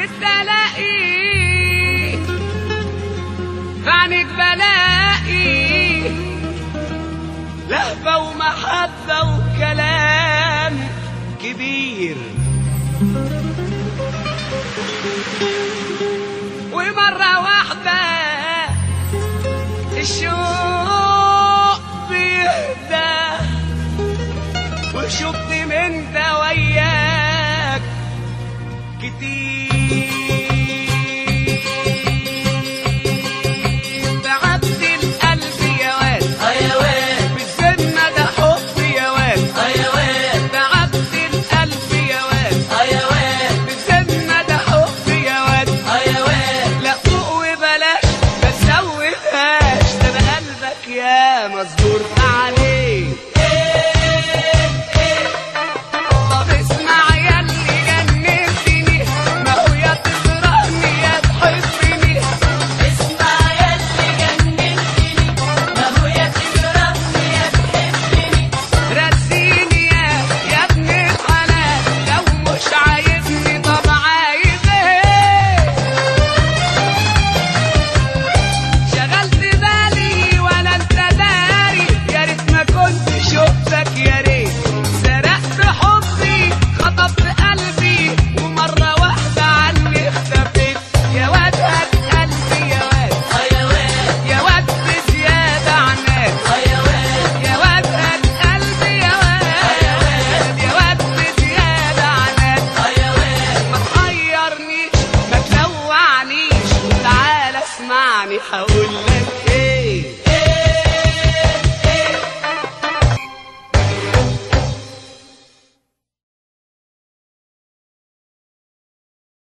حبيت الاقي فعنك بلاقي لهفة ومحبة وكلام كبير ومرة واحدة الشوق بيهدى وشفت من ده وياك كتير بعبد القلب يا واد حيوان بالذمة ده حب يا واد حيوان بعبد القلب يا واد حيوان بالذمة ده حب يا واد حيوان لا فوق وبلاش ما تزودهاش ده انا قلبك يا مصدور عليه طب اسمع يا اللي جننتني ما هو يا تكرهني يا تحبني اسمع يا اللي جننتني ما هو يا تكرهني يا تحبني رسيني يا يا ابن الحلال لو مش عايزني طب عايز ايه شغلت بالي ولا انت داري يا ريت ما كنت شفتك يا ريت سرقت حبي خطفت قلبي ومرة واحدة عني اختفيت يا واد هات قلبي يا واد حيوان يا واد بزيادة عناد حيوان يا واد هات قلبي يا واد يا واد بزيادة عناد حيوان ما تحيرنيش ما تلوعنيش وتعالى اسمعني هقول لك